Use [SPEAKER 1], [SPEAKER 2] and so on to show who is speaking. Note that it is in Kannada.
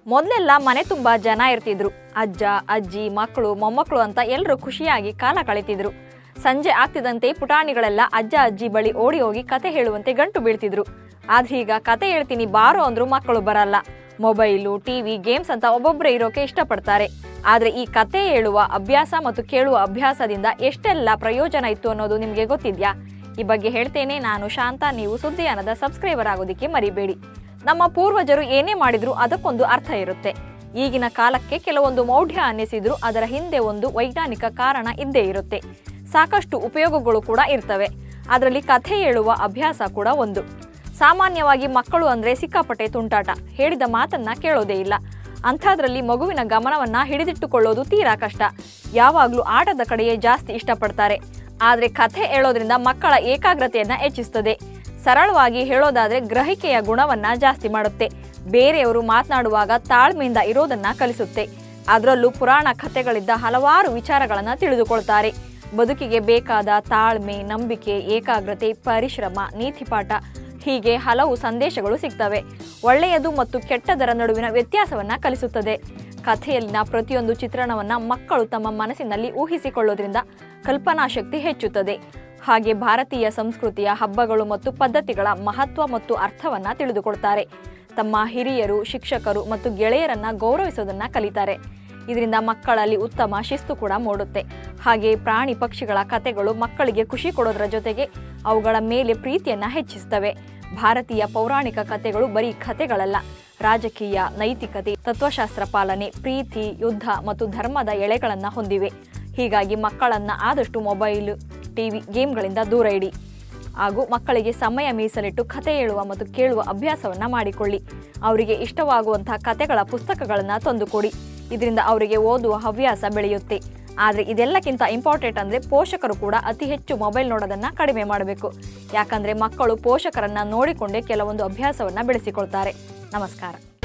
[SPEAKER 1] ಮೊದಲೆಲ್ಲ ಮನೆ ತುಂಬ ಜನ ಇರ್ತಿದ್ರು ಅಜ್ಜ ಅಜ್ಜಿ ಮಕ್ಕಳು ಮೊಮ್ಮಕ್ಕಳು ಅಂತ ಎಲ್ಲರೂ ಖುಷಿಯಾಗಿ ಕಾಲ ಕಳೀತಿದ್ರು ಸಂಜೆ ಆಗ್ತಿದ್ದಂತೆ ಪುಟಾಣಿಗಳೆಲ್ಲ ಅಜ್ಜ ಅಜ್ಜಿ ಬಳಿ ಓಡಿ ಹೋಗಿ ಕತೆ ಹೇಳುವಂತೆ ಗಂಟು ಬೀಳ್ತಿದ್ರು ಆದ್ರೆ ಈಗ ಕತೆ ಹೇಳ್ತೀನಿ ಬಾರೋ ಅಂದ್ರೂ ಮಕ್ಕಳು ಬರಲ್ಲ ಮೊಬೈಲು ಟಿವಿ ಗೇಮ್ಸ್ ಅಂತ ಒಬ್ಬೊಬ್ಬರೇ ಇರೋಕೆ ಇಷ್ಟಪಡ್ತಾರೆ ಆದ್ರೆ ಈ ಕತೆ ಹೇಳುವ ಅಭ್ಯಾಸ ಮತ್ತು ಕೇಳುವ ಅಭ್ಯಾಸದಿಂದ ಎಷ್ಟೆಲ್ಲ ಪ್ರಯೋಜನ ಇತ್ತು ಅನ್ನೋದು ನಿಮಗೆ ಗೊತ್ತಿದ್ಯಾ ಈ ಬಗ್ಗೆ ಹೇಳ್ತೇನೆ ನಾನು ಶಾಂತ ನೀವು ಸುದ್ದಿಯಾನದ ಸಬ್ಸ್ಕ್ರೈಬರ್ ಆಗೋದಕ್ಕೆ ಮರಿಬೇಡಿ ನಮ್ಮ ಪೂರ್ವಜರು ಏನೇ ಮಾಡಿದ್ರು ಅದಕ್ಕೊಂದು ಅರ್ಥ ಇರುತ್ತೆ ಈಗಿನ ಕಾಲಕ್ಕೆ ಕೆಲವೊಂದು ಮೌಢ್ಯ ಅನ್ನಿಸಿದ್ರು ಅದರ ಹಿಂದೆ ಒಂದು ವೈಜ್ಞಾನಿಕ ಕಾರಣ ಇದ್ದೇ ಇರುತ್ತೆ ಸಾಕಷ್ಟು ಉಪಯೋಗಗಳು ಕೂಡ ಇರ್ತವೆ ಅದರಲ್ಲಿ ಕಥೆ ಹೇಳುವ ಅಭ್ಯಾಸ ಕೂಡ ಒಂದು ಸಾಮಾನ್ಯವಾಗಿ ಮಕ್ಕಳು ಅಂದ್ರೆ ಸಿಕ್ಕಾಪಟ್ಟೆ ತುಂಟಾಟ ಹೇಳಿದ ಮಾತನ್ನ ಕೇಳೋದೇ ಇಲ್ಲ ಅಂಥದ್ರಲ್ಲಿ ಮಗುವಿನ ಗಮನವನ್ನ ಹಿಡಿದಿಟ್ಟುಕೊಳ್ಳೋದು ತೀರಾ ಕಷ್ಟ ಯಾವಾಗಲೂ ಆಟದ ಕಡೆಯೇ ಜಾಸ್ತಿ ಇಷ್ಟಪಡ್ತಾರೆ ಆದರೆ ಕಥೆ ಹೇಳೋದ್ರಿಂದ ಮಕ್ಕಳ ಏಕಾಗ್ರತೆಯನ್ನ ಹೆಚ್ಚಿಸ್ತದೆ ಸರಳವಾಗಿ ಹೇಳೋದಾದ್ರೆ ಗ್ರಹಿಕೆಯ ಗುಣವನ್ನ ಜಾಸ್ತಿ ಮಾಡುತ್ತೆ ಬೇರೆಯವರು ಮಾತನಾಡುವಾಗ ತಾಳ್ಮೆಯಿಂದ ಇರೋದನ್ನ ಕಲಿಸುತ್ತೆ ಅದರಲ್ಲೂ ಪುರಾಣ ಕಥೆಗಳಿದ್ದ ಹಲವಾರು ವಿಚಾರಗಳನ್ನ ತಿಳಿದುಕೊಳ್ತಾರೆ ಬದುಕಿಗೆ ಬೇಕಾದ ತಾಳ್ಮೆ ನಂಬಿಕೆ ಏಕಾಗ್ರತೆ ಪರಿಶ್ರಮ ನೀತಿಪಾಠ ಹೀಗೆ ಹಲವು ಸಂದೇಶಗಳು ಸಿಗ್ತವೆ ಒಳ್ಳೆಯದು ಮತ್ತು ಕೆಟ್ಟದರ ನಡುವಿನ ವ್ಯತ್ಯಾಸವನ್ನ ಕಲಿಸುತ್ತದೆ ಕಥೆಯಲ್ಲಿನ ಪ್ರತಿಯೊಂದು ಚಿತ್ರಣವನ್ನ ಮಕ್ಕಳು ತಮ್ಮ ಮನಸ್ಸಿನಲ್ಲಿ ಊಹಿಸಿಕೊಳ್ಳೋದ್ರಿಂದ ಕಲ್ಪನಾ ಶಕ್ತಿ ಹೆಚ್ಚುತ್ತದೆ ಹಾಗೆ ಭಾರತೀಯ ಸಂಸ್ಕೃತಿಯ ಹಬ್ಬಗಳು ಮತ್ತು ಪದ್ಧತಿಗಳ ಮಹತ್ವ ಮತ್ತು ಅರ್ಥವನ್ನ ತಿಳಿದುಕೊಳ್ತಾರೆ ತಮ್ಮ ಹಿರಿಯರು ಶಿಕ್ಷಕರು ಮತ್ತು ಗೆಳೆಯರನ್ನ ಗೌರವಿಸೋದನ್ನ ಕಲಿತಾರೆ ಇದರಿಂದ ಮಕ್ಕಳಲ್ಲಿ ಉತ್ತಮ ಶಿಸ್ತು ಕೂಡ ಮೂಡುತ್ತೆ ಹಾಗೆ ಪ್ರಾಣಿ ಪಕ್ಷಿಗಳ ಕಥೆಗಳು ಮಕ್ಕಳಿಗೆ ಖುಷಿ ಕೊಡೋದ್ರ ಜೊತೆಗೆ ಅವುಗಳ ಮೇಲೆ ಪ್ರೀತಿಯನ್ನ ಹೆಚ್ಚಿಸ್ತವೆ ಭಾರತೀಯ ಪೌರಾಣಿಕ ಕಥೆಗಳು ಬರೀ ಕಥೆಗಳಲ್ಲ ರಾಜಕೀಯ ನೈತಿಕತೆ ತತ್ವಶಾಸ್ತ್ರ ಪಾಲನೆ ಪ್ರೀತಿ ಯುದ್ಧ ಮತ್ತು ಧರ್ಮದ ಎಳೆಗಳನ್ನು ಹೊಂದಿವೆ ಹೀಗಾಗಿ ಮಕ್ಕಳನ್ನ ಆದಷ್ಟು ಮೊಬೈಲ್ ಟಿವಿ ಗೇಮ್ಗಳಿಂದ ದೂರ ಇಡಿ ಹಾಗೂ ಮಕ್ಕಳಿಗೆ ಸಮಯ ಮೀಸಲಿಟ್ಟು ಕತೆ ಹೇಳುವ ಮತ್ತು ಕೇಳುವ ಅಭ್ಯಾಸವನ್ನ ಮಾಡಿಕೊಳ್ಳಿ ಅವರಿಗೆ ಇಷ್ಟವಾಗುವಂತಹ ಕತೆಗಳ ಪುಸ್ತಕಗಳನ್ನು ತಂದುಕೊಡಿ ಇದರಿಂದ ಅವರಿಗೆ ಓದುವ ಹವ್ಯಾಸ ಬೆಳೆಯುತ್ತೆ ಆದರೆ ಇದೆಲ್ಲಕ್ಕಿಂತ ಇಂಪಾರ್ಟೆಂಟ್ ಅಂದರೆ ಪೋಷಕರು ಕೂಡ ಅತಿ ಹೆಚ್ಚು ಮೊಬೈಲ್ ನೋಡೋದನ್ನು ಕಡಿಮೆ ಮಾಡಬೇಕು ಯಾಕಂದರೆ ಮಕ್ಕಳು ಪೋಷಕರನ್ನ ನೋಡಿಕೊಂಡೇ ಕೆಲವೊಂದು ಅಭ್ಯಾಸವನ್ನು ಬೆಳೆಸಿಕೊಳ್ತಾರೆ ನಮಸ್ಕಾರ